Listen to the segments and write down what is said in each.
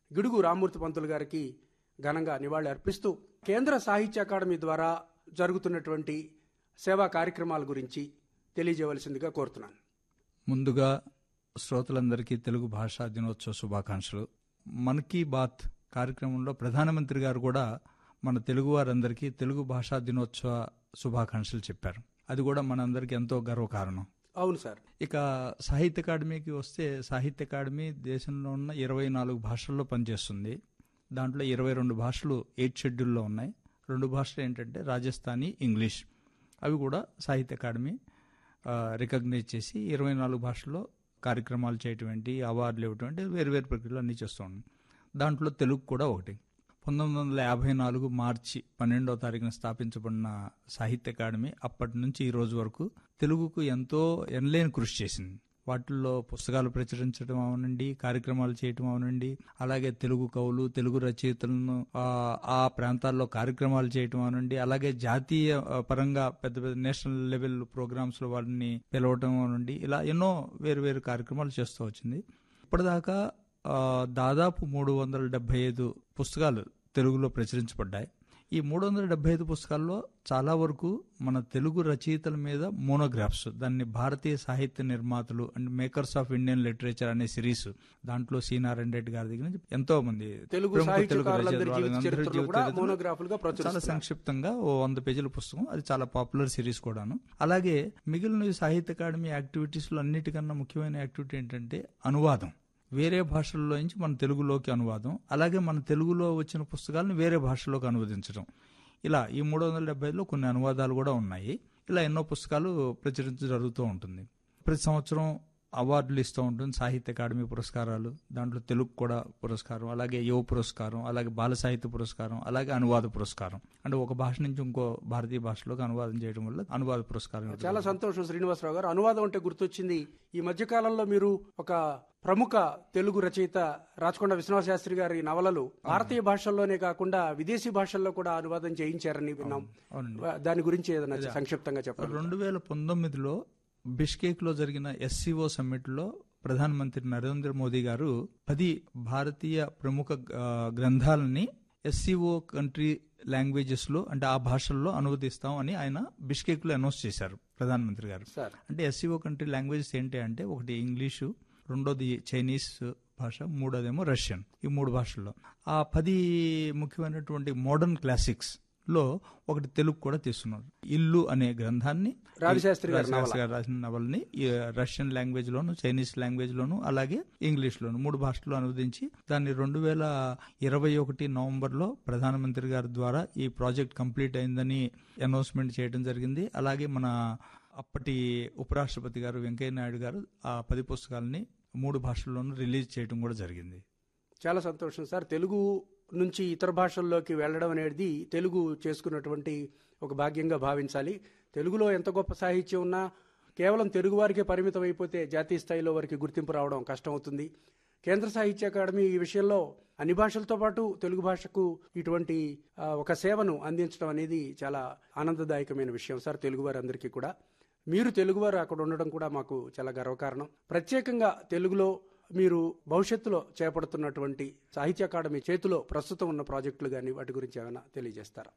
గిడుగు రామ్మూర్తి పంతులు గారికి ఘనంగా నివాళి అర్పిస్తూ కేంద్ర సాహిత్య అకాడమీ ద్వారా జరుగుతున్నటువంటి సేవా కార్యక్రమాల గురించి తెలియజేయవలసిందిగా కోరుతున్నాను ముందుగా శ్రోతలందరికీ తెలుగు భాషా దినోత్సవ శుభాకాంక్షలు మన్ కీ బాత్ కార్యక్రమంలో ప్రధానమంత్రి గారు కూడా మన తెలుగు వారందరికీ తెలుగు భాషా దినోత్సవ శుభాకాంక్షలు చెప్పారు అది కూడా మనందరికీ ఎంతో గర్వకారణం అవును సార్ ఇక సాహిత్య అకాడమీకి వస్తే సాహిత్య అకాడమీ దేశంలో ఉన్న ఇరవై నాలుగు భాషల్లో పనిచేస్తుంది దాంట్లో ఇరవై రెండు భాషలు ఎయిట్ షెడ్యూల్లో ఉన్నాయి రెండు భాషలు ఏంటంటే రాజస్థానీ ఇంగ్లీష్ అవి కూడా సాహిత్య అకాడమీ రికగ్నైజ్ చేసి ఇరవై నాలుగు భాషల్లో కార్యక్రమాలు చేయటం ఏంటి అవార్డులు ఇవ్వటం ఏంటి వేరు వేరు ప్రక్రియలు అన్నీ చేస్తూ ఉన్నాం దాంట్లో తెలుగు కూడా ఒకటి పంతొమ్మిది వందల యాభై నాలుగు మార్చి పన్నెండవ తారీఖున స్థాపించబడిన సాహిత్య అకాడమీ అప్పటి నుంచి ఈ రోజు వరకు తెలుగుకు ఎంతో ఎనలేని కృషి చేసింది వాటిల్లో పుస్తకాలు ప్రచురించడం అవనండి కార్యక్రమాలు చేయటం అవనండి అలాగే తెలుగు కవులు తెలుగు రచయితలను ఆ, ఆ ప్రాంతాల్లో కార్యక్రమాలు చేయటం అవనండి అలాగే జాతీయ ఆ, పరంగా పెద్ద పెద్ద నేషనల్ లెవెల్ ప్రోగ్రామ్స్ లో వాళ్ళని పిలవటం అవనండి ఇలా ఎన్నో వేరు వేరు కార్యక్రమాలు చేస్తూ వచ్చింది ఇప్పటిదాకా ఆ, దాదాపు మూడు వందల డెబ్బై ఐదు పుస్తకాలు తెలుగులో ప్రచురించబడ్డాయి ఈ మూడు వందల డెబ్బై ఐదు పుస్తకాల్లో చాలా వరకు మన తెలుగు రచయితల మీద మోనోగ్రాఫ్స్ దాన్ని భారతీయ సాహిత్య నిర్మాతలు and makers of Indian literature అనే సిరీస్ దాంట్లో సి నారాయణ రెడ్డి గారి దగ్గర నుంచి ఎంతో మంది తెలుగు ప్రముఖ సాహిత్యకారులందరి రచయితలు, జీవిత వాళ్ళందరి చరిత్రలు జీవిత కూడా చరిత్రలు మోనోగ్రాఫులుగా చాలా ప్రచురిస్తున్నారు సంక్షిప్తంగా ఓ వంద పేజీల పుస్తకం అది చాలా పాపులర్ సిరీస్ కూడాను అలాగే మిగిలిన ఈ సాహిత్య అకాడమీ యాక్టివిటీస్ లో అన్నిటికన్నా ముఖ్యమైన యాక్టివిటీ ఏంటంటే అనువాదం వేరే భాషల్లో నుంచి మన తెలుగులోకి అనువాదం అలాగే మన తెలుగులో వచ్చిన పుస్తకాలను వేరే భాషలోకి అనువదించడం ఇలా ఈ మూడు వందల డెబ్బైలో కొన్ని అనువాదాలు కూడా ఉన్నాయి ఇలా ఎన్నో పుస్తకాలు ప్రచురించడం జరుగుతూ ఉంటుంది ప్రతి సంవత్సరం అవార్డులు ఇస్తూ ఉంటుంది సాహిత్య అకాడమీ పురస్కారాలు దాంట్లో తెలుగు కూడా పురస్కారం అలాగే యువ పురస్కారం అలాగే బాల సాహిత్య పురస్కారం అలాగే అనువాద పురస్కారం అంటే ఒక భాష నుంచి ఇంకో భారతీయ భాషలోకి అనువాదం చేయడం వల్ల అనువాద పురస్కారం ఇవ్వడం చాలా సంతోషం శ్రీనివాసరావు గారు అనువాదం అంటే గుర్తొచ్చింది ఈ మధ్య కాలంలో మీరు ఒక ప్రముఖ తెలుగు రచయిత రాచకొండ విశ్వనాథ శాస్త్రి గారి నవలలు భారతీయ భాషల్లోనే కాకుండా విదేశీ భాషల్లో కూడా అనువాదం చేయించారని విన్నాం అవునండి దాని గురించి ఏదైనా సంక్షిప్తంగా చెప్పండి రెండు వేల పంతొమ్మిదిలో బిష్కేక్ లో జరిగిన ఎస్సీఓ సమ్మిట్ లో ప్రధానమంత్రి నరేంద్ర మోదీ గారు పది భారతీయ ప్రముఖ ఆ, గ్రంథాలని ఎస్సీఓ కంట్రీ లాంగ్వేజెస్ లో అంటే ఆ భాషల్లో అనువదిస్తాం అని ఆయన బిష్కేక్ లో అనౌన్స్ చేశారు ప్రధానమంత్రి గారు సార్ అంటే ఎస్సీఓ కంట్రీ లాంగ్వేజెస్ ఏంటి అంటే ఒకటి ఇంగ్లీషు రెండోది చైనీస్ భాష మూడోదేమో రష్యన్ ఈ మూడు భాషల్లో ఆ పది ముఖ్యమైనటువంటి మోడర్న్ క్లాసిక్స్ లో ఒకటి తెలుగు కూడా తీసుకున్నారు ఇల్లు అనే గ్రంథాన్ని రావిశాస్త్రి గారి రావిశాస్త్రి గారు రాసిన నవల్ని ఈ రష్యన్ లాంగ్వేజ్ లోను చైనీస్ లాంగ్వేజ్ లోను అలాగే ఇంగ్లీష్ లోను మూడు భాషల్లో అనువదించి దాన్ని రెండు వేల ఇరవై ఒకటి నవంబర్ లో ప్రధానమంత్రి గారి ద్వారా ఈ ప్రాజెక్ట్ కంప్లీట్ అయిందని అనౌన్స్మెంట్ చేయడం జరిగింది అలాగే మన అప్పటి ఉపరాష్ట్రపతి గారు వెంకయ్య నాయుడు గారు ఆ పది పుస్తకాలని మూడు భాషల్లోనూ రిలీజ్ చేయడం కూడా జరిగింది చాలా సంతోషం సార్ తెలుగు నుంచి ఇతర భాషల్లోకి వెళ్ళడం అనేది తెలుగు చేసుకున్నటువంటి ఒక భాగ్యంగా భావించాలి తెలుగులో ఎంత గొప్ప సాహిత్యం ఉన్నా కేవలం తెలుగు వారికే పరిమితం అయిపోతే జాతీయ స్థాయిలో వారికి గుర్తింపు రావడం కష్టం అవుతుంది కేంద్ర సాహిత్య అకాడమీ ఈ విషయంలో అన్ని భాషలతో పాటు తెలుగు భాషకు ఇటువంటి ఆ, ఒక సేవను అందించడం అనేది చాలా ఆనందదాయకమైన విషయం సార్ తెలుగు వారందరికీ కూడా మీరు తెలుగువారు అక్కడ ఉండడం కూడా మాకు చాలా గర్వకారణం ప్రత్యేకంగా తెలుగులో మీరు భవిష్యత్తులో చేపడుతున్నటువంటి సాహిత్య అకాడమీ చేతిలో ప్రస్తుతం ఉన్న ప్రాజెక్టులు కానీ వాటి గురించి ఏమైనా తెలియజేస్తారా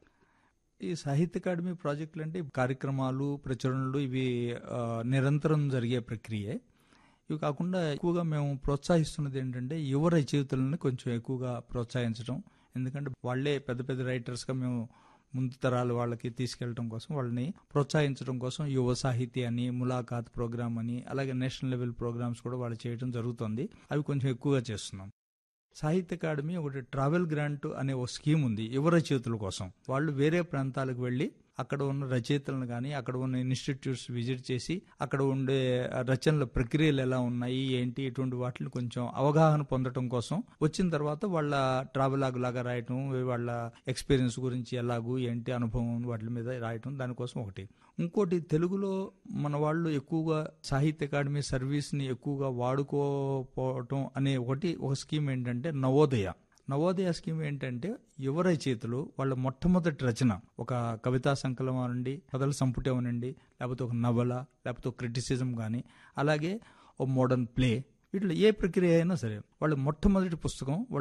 ఈ సాహిత్య అకాడమీ ప్రాజెక్టులు అంటే కార్యక్రమాలు ప్రచురణలు ఇవి ఆ, నిరంతరం జరిగే ప్రక్రియే ఇవి కాకుండా ఎక్కువగా మేము ప్రోత్సహిస్తున్నది ఏంటంటే యువ రచయితలను కొంచెం ఎక్కువగా ప్రోత్సహించడం ఎందుకంటే వాళ్ళే పెద్ద పెద్ద రైటర్స్గా మేము ముందు తరాలు వాళ్ళకి తీసుకెళ్ళడం కోసం వాళ్ళని ప్రోత్సహించడం కోసం యువ సాహితీ అని ములాఖాత్ ప్రోగ్రామ్ అని అలాగే నేషనల్ లెవెల్ ప్రోగ్రామ్స్ కూడా వాళ్ళు చేయడం జరుగుతుంది అవి కొంచెం ఎక్కువగా చేస్తున్నాం సాహిత్య అకాడమీ ఒకటి ట్రావెల్ గ్రాంట్ అనే ఒక స్కీమ్ ఉంది యువ రచయితల కోసం వాళ్ళు వేరే ప్రాంతాలకు వెళ్ళి అక్కడ ఉన్న రచయితలను కానీ అక్కడ ఉన్న ఇన్స్టిట్యూట్స్ విజిట్ చేసి అక్కడ ఉండే రచనల ప్రక్రియలు ఎలా ఉన్నాయి ఏంటి ఇటువంటి వాటిని కొంచెం అవగాహన పొందడం కోసం వచ్చిన తర్వాత వాళ్ళ ట్రావెలాగ్ లాగా రాయటం వాళ్ళ ఎక్స్పీరియన్స్ గురించి ఎలాగూ ఏంటి అనుభవం వాటి మీద రాయటం దానికోసం ఒకటి ఇంకోటి తెలుగులో మన వాళ్ళు ఎక్కువగా సాహిత్య అకాడమీ సర్వీస్ ని ఎక్కువగా వాడుకోపోవటం అనే ఒకటి ఒక స్కీమ్ ఏంటంటే నవోదయ నవోదయ స్కీమ్ ఏంటంటే యువ రచయితలు వాళ్ళ మొట్టమొదటి రచన ఒక కవితా సంకలనం అనండి కథల సంపుటి అవనండి లేకపోతే ఒక నవల లేకపోతే ఒక క్రిటిసిజం కానీ అలాగే ఓ మోడర్న్ ప్లే వీటిలో ఏ ప్రక్రియ అయినా సరే వాళ్ళ మొట్టమొదటి పుస్తకం వాళ్ళ